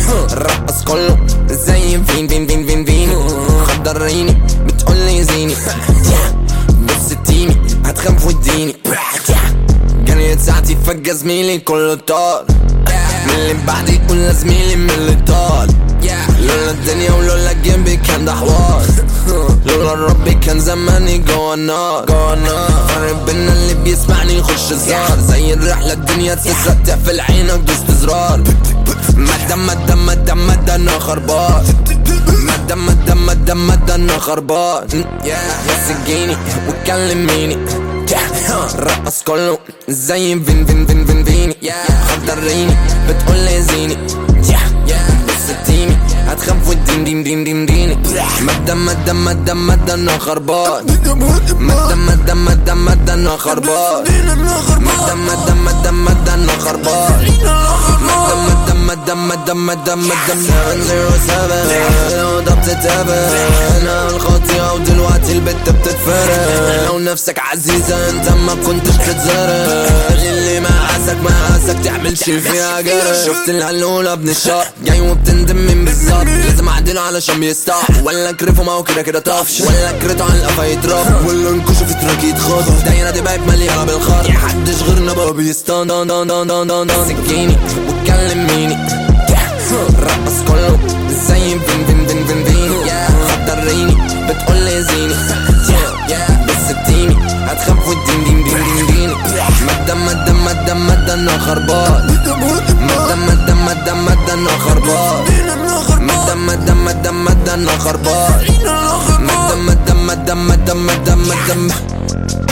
الرقص كله زي فين فين فين فين فين خضريني بتقولي زيني بس تيمي هتخاف وتديني جريت ساعتي فجأة زميلي كله طار من اللي بعدي كل زميلي من اللي طال لولا الدنيا ولولا جنبي كان ده حوار لولا ربي كان زماني جوا النار جوا النار فرق بينا اللي بيسمعني يخش زار زي الرحلة الدنيا تسرق تقفل عينك دوست زرار مدى مدى مدى مدى انا خربان مدى مدى مدى مدى انا خربان بس تجيني وتكلميني رقص كله زي فين فين فين فين فيني خضريني بتقولي زيني بص تيمي هتخاف وتدين دين دين دين ديني مدى مدى مدى مدى انا خربان مدى مدى مدى مدى انا خربان مدى مدى مدى مدى انا خربان مدى مدى مدى مدى مدى 707 لو ضبط تابع انا الخاطئة ودلوقتي البت بتتفرق لو نفسك عزيزة انت ما كنتش تتزرق اللي مقاسك مقاسك تعمل شي فيها جرح شفت الهلولة ابن الشهر جاي وبتندم من بالظبط لازم اعدله علشان بيستعب ولا كرفه ما هو كده كده طفش ولا كرته على القفا يترف ولا انكشه في تراك يتخطف دايرة دي بقت مليانة بالخرط محدش غيرنا بقى بيستان دان دان دان دان دان دان سكيني وتكلميني رقص كله زي فين فين فين فين فين خضريني بتقولي زيني بس تيمي هتخاف وتدين دين دين دين ديني مدى مدى مدى مدى انا خربان مدى مدى مدى مدى انا خربان مدى مدى مدى مدى انا خربان مدى مدى مدى مدى مدى مدى